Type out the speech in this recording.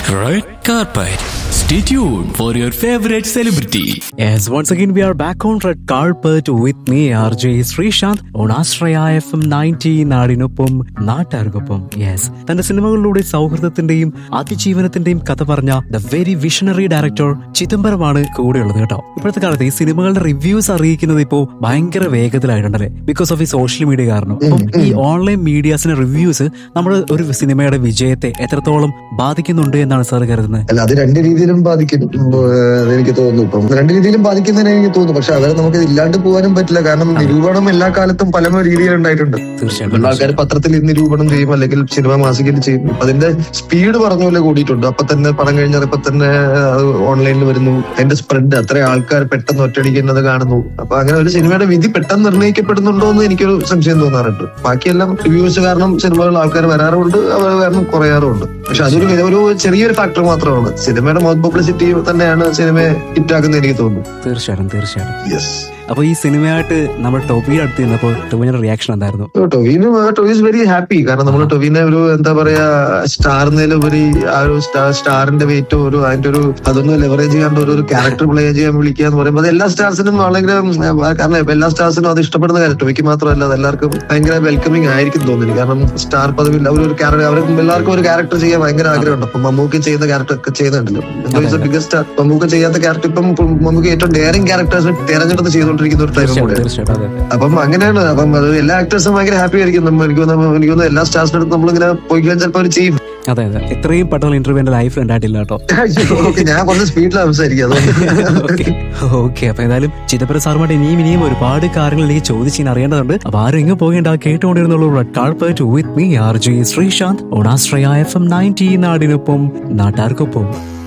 Red carpet. Stay tuned for your favorite celebrity. Yes, once again we are back on red carpet with me, RJ Srishant, on Astraya FM 90 നാടിനൊപ്പം നാട്ടാർക്കൊപ്പം yes തന്റെ സിനിമകളിലൂടെ സൗഹൃദത്തിന്റെയും അതിജീവനത്തിന്റെയും കഥ പറഞ്ഞ the very visionary director ചിദംബരമാണ് കൂടെയുള്ളത് കേട്ടോ ഇപ്പോഴത്തെ കാലത്ത് ഈ സിനിമകളുടെ റിവ്യൂസ് അറിയിക്കുന്നത് ഇപ്പോ ഭയങ്കര വേഗത്തിലായിട്ടുണ്ടല്ലേ ബിക്കോസ് ഓഫ് ഈ സോഷ്യൽ മീഡിയ കാരണം അപ്പം ഈ ഓൺലൈൻ മീഡിയാസിന്റെ റിവ്യൂസ് നമ്മുടെ ഒരു സിനിമയുടെ വിജയത്തെ എത്രത്തോളം ബാധിക്കുന്നുണ്ട് എന്നാണ് സാർ കരുതുന്നത് അല്ല അത് രണ്ട് രീതിയിലും ബാധിക്കും ഏഹ് എനിക്ക് തോന്നുന്നു ഇപ്പം രണ്ട് രീതിയിലും ബാധിക്കുന്നതിന് എനിക്ക് തോന്നുന്നു പക്ഷെ അവരെ നമുക്ക് ഇല്ലാണ്ട് പോകാനും പറ്റില്ല കാരണം നിരൂപണം എല്ലാ കാലത്തും പല രീതിയിലുണ്ടായിട്ടുണ്ട് തീർച്ചയായിട്ടും ആൾക്കാർ പത്രത്തിൽ നിരൂപണം ചെയ്യും അല്ലെങ്കിൽ സിനിമ മാസികയിൽ ചെയ്യും അതിന്റെ സ്പീഡ് പറഞ്ഞ പോലെ കൂടിയിട്ടുണ്ട് അപ്പൊ തന്നെ പടം കഴിഞ്ഞാൽ ഇപ്പൊ തന്നെ ഓൺലൈനിൽ വരുന്നു അതിന്റെ സ്പ്രെഡ് അത്ര ആൾക്കാർ പെട്ടെന്ന് ഒറ്റയടിക്കുന്നത് കാണുന്നു അപ്പൊ അങ്ങനെ ഒരു സിനിമയുടെ വിധി പെട്ടെന്ന് നിർണ്ണയിക്കപ്പെടുന്നുണ്ടോ എന്ന് എനിക്കൊരു സംശയം തോന്നാറുണ്ട് ബാക്കിയെല്ലാം റിവ്യൂസ് കാരണം സിനിമകൾ ആൾക്കാർ വരാറുമുണ്ട് അവർ കാരണം കുറയാറുമുണ്ട് പക്ഷെ അതൊരു ഒരു ചെറിയൊരു ഫാക്ടർ മാത്രമാണ് സിനിമയുടെ മൗത്ത് പബ്ലിസിറ്റി തന്നെയാണ് സിനിമയെ ഹിറ്റാക്കുന്നത് എനിക്ക് തോന്നുന്നു തീർച്ചയായിട്ടും തീർച്ചയായിട്ടും യെസ് അപ്പൊ ഈ സിനിമയായിട്ട് നമ്മൾ ടോപ്പിയുടെ അടുത്ത് നിന്നപ്പോൾ ടോമിന്റെ റിയാക്ഷൻ എന്തായിരുന്നു ടൊവിന് ടൊവിസ് വെരി ഹാപ്പി കാരണം നമ്മൾ ടൊവിനെ ഒരു എന്താ പറയാ സ്റ്റാറിനേലുപരി ആ ഒരു സ്റ്റാർ സ്റ്റാറിന്റെ വെയിറ്റ് ഒരു അതിന്റെ ഒരു അതൊന്നും ലെവറേജ് ചെയ്യാണ്ട് ഒരു ക്യാരക്ടർ പ്ലേ ചെയ്യാൻ വിളിക്കുക എന്ന് പറയുമ്പോൾ അത് എല്ലാ സ്റ്റാർസിനും വളരെ ഉം, കാരണം ഇപ്പൊ എല്ലാ സ്റ്റാർസിനും അത് ഇഷ്ടപ്പെടുന്ന കാര്യം ടൊവിക്ക് മാത്രമല്ല അത് എല്ലാവർക്കും ഭയങ്കര വെൽക്കമിങ് ആയിരിക്കും തോന്നുന്നു കാരണം സ്റ്റാർ പദവി അവർ ഒരു ക്യാരക്ടർ അവർക്ക് എല്ലാവർക്കും ഒരു ക്യാരക്ടർ ചെയ്യാൻ ഭയങ്കര ആഗ്രഹമുണ്ട് അപ്പൊ മമ്മൂക്ക് ചെയ്യുന്ന ക്യാരക്ടർ ഒക്കെ ചെയ്യുന്നുണ്ടല്ലോ ബിഗസ്റ്റ് മമ്മൂക്ക് ചെയ്യാത്ത ക്യാരക്ടർ ഇപ്പം മമ്മൂക്ക് ഏറ്റവും ഡെയറിംഗ് ക്യാരക്ടേഴ്സ് തെരഞ്ഞെടുത്ത് ചെയ്തുകൊണ്ടിരിക്കുന്ന ഒരു ടൈം കൂടെ തീർച്ചയായിട്ടും അതെ അപ്പം അങ്ങനെയാണ് അപ്പം അത് എല്ലാ ആക്ടേഴ്സും ഭയങ്കര ഹാപ്പി ആയിരിക്കും നമ്മ- എനിക്ക് തോന്നുന്നു എനിക്ക് തോന്നുന്നു എല്ലാ സ്റ്റാർസിന്റെ അടുത്ത് നമ്മളിങ്ങനെ പോയി കഴിഞ്ഞാൽ ചിലപ്പോൾ അവർ ചെയ്യും അതെ അതെ ഇത്രയും പെട്ടെന്ന് ഇന്റർവ്യൂ എന്റെ ലൈഫിൽ ഉണ്ടായിട്ടില്ല കേട്ടോ ഓക്കെ ഞാൻ കുറച്ച് സ്പീഡിലാണ് സംസാരിക്കുക അതുകൊണ്ട് ഓക്കെ ഓക്കെ അപ്പൊ ഏതായാലും ചിദംബരം സാറുമായിട്ട് ഇനിയും ഇനിയും ഒരുപാട് കാര്യങ്ങൾ എനിക്ക് ചോദിച്ച് ഇനി അറിയേണ്ടതുണ്ട് അപ്പൊ ആരും ഇങ്ങ് പോകേണ്ട കേട്ടുകൊണ്ടിരുന്നുള്ളൂ red carpet with me R J Sreesanth ഓണാശ്രയ എഫ് എം നയൻറ്റി നാടിനൊപ്പം നാട്ടാർക്കൊപ്പം